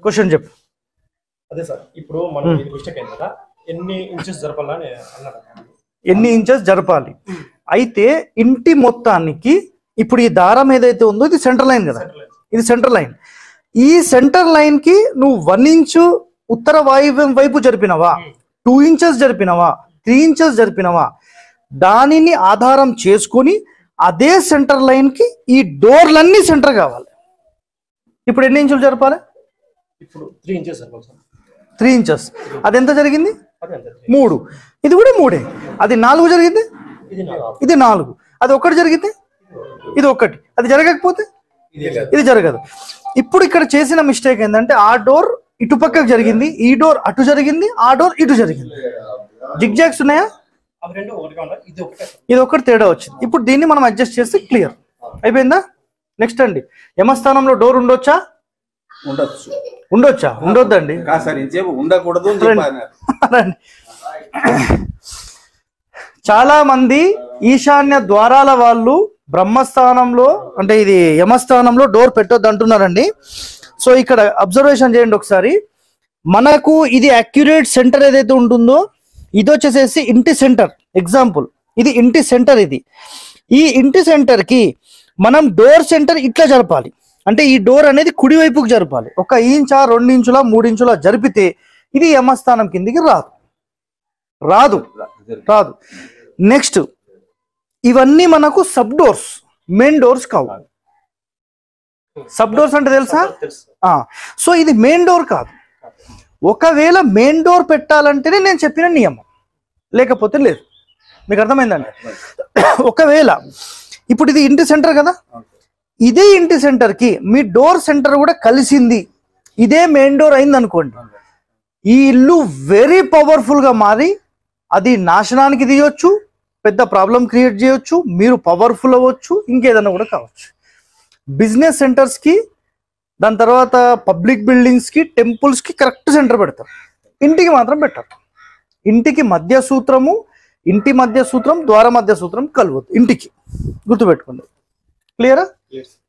Question చెప్పు అదే sir ఇప్పుడు మనం ఇది మిస్టేక్ అయింది కదా ఎన్ని ఇంచెస్ జరపాలని అన్నారు ఎన్ని ఇంచెస్ జరపాలి అయితే ఇంటి మొత్తానికి ఇప్పుడు ఈ దారం ఏదైతే ఉందో ఇది సెంటర్ లైన్ కదా ఇది సెంటర్ లైన్ ఈ సెంటర్ లైన్ కి నువ్వు వన్ ఇంచు ఉత్తర వాయువ్యం వైపు జరిపినవా టూ ఇంచెస్ జరిపినవా త్రీ ఇంచెస్ జరిపినవా దానిని ఆధారం చేసుకొని అదే సెంటర్ లైన్ కి ఈ డోర్లన్నీ సెంటర్ కావాలి ఇప్పుడు ఎన్ని ఇంచులు జరపాలి ఇప్పుడు త్రీ ఇంచెస్ జరపాలి సార్ త్రీ ఇంచెస్ అది ఎంత జరిగింది అదే అంతే మూడు ఇది కూడా మూడే అది నాలుగు జరిగింది ఇది నా ఇది నాలుగు అది ఒకటి జరిగితే ఇది ఒకటి అది జరగకపోతే ఇది జరగదు ఇప్పుడు ఇక్కడ చేసిన మిస్టేక్ ఏంటంటే ఆ డోర్ ఇటు పక్కకు జరిగింది ఈ డోర్ అటు జరిగింది ఆ డోర్ ఇటు జరిగింది జిగ్జాగ్స్ ఉన్నాయా అవి రెండు ఒకటిగా ఉన్నాయి ఇది ఒకటే సార్ ఇది ఒకటి తేడా వచ్చింది ఇప్పుడు దీన్ని మనం అడ్జస్ట్ చేస్తే క్లియర్ అయిపోయిందా నెక్స్ట్ అండి యమస్థానంలో డోర్ ఉండొచ్చా ఉండొచ్చు ఉండొచ్చా ఉండొద్దండి కాదు సార్ ఇంతసేపు ఉండకూడదు అని చెప్పారు రండి. చాలా మంది ఈశాన్య ద్వారాల వాళ్ళు బ్రహ్మస్థానంలో అంటే ఇది యమస్థానంలో డోర్ పెట్టొద్దు అంటున్నారండి సో ఇక్కడ అబ్జర్వేషన్ చేయండి ఒకసారి మనకు ఇది అక్యురేట్ సెంటర్ ఏదైతే ఉంటుందో ఇది వచ్చేసేసి ఇంటి సెంటర్ ఎగ్జాంపుల్ ఇది ఇంటి సెంటర్ ఇది ఈ ఇంటి సెంటర్ కి మనం డోర్ సెంటర్ ఇట్లా జరపాలి అంటే ఈ డోర్ అనేది కుడి వైపుకి జరపాలి ఒక ఇంచా రెండు ఇంచుల మూడు ఇంచుల జరిపితే ఇది యమస్థానం కిందికి రాదు రాదు రాదు నెక్స్ట్ ఇవన్నీ మనకు సబ్ డోర్స్ మెయిన్ డోర్స్ కావు సబ్ డోర్స్ అంటే తెలుసా తెలుసు ఆ, సో ఇది మెయిన్ డోర్ కాదు ఒకవేళ మెయిన్ డోర్ పెట్టాలంటేనే నేను చెప్పిన నియమం లేకపోతే లేదు మీకు అర్థమైందండి ఒకవేళ ఇప్పుడు ఇది ఇంటి సెంటర్ కదా ఇదే ఇంటి సెంటర్ కి మీ డోర్ సెంటర్ కూడా కలిసింది ఇదే మెయిన్ డోర్ అయింది అనుకోండి ఈ ఇల్లు వెరీ పవర్ఫుల్ గా మారి అది నాశనానికి తీయొచ్చు పెద్ద ప్రాబ్లం క్రియేట్ చేయొచ్చు మీరు పవర్ఫుల్ అవ్వచ్చు ఇంకేదైనా కూడా కావచ్చు బిజినెస్ సెంటర్స్ కి దాని తర్వాత పబ్లిక్ బిల్డింగ్స్ కి టెంపుల్స్ కి కరెక్ట్ సెంటర్ పెడతారు ఇంటికి మాత్రం పెట్టరు ఇంటికి మధ్య సూత్రము ఇంటి మధ్య సూత్రం ద్వార మధ్య సూత్రం కలవద్దు ఇంటికి గుర్తుపెట్టుకోండి క్లియరా Yes.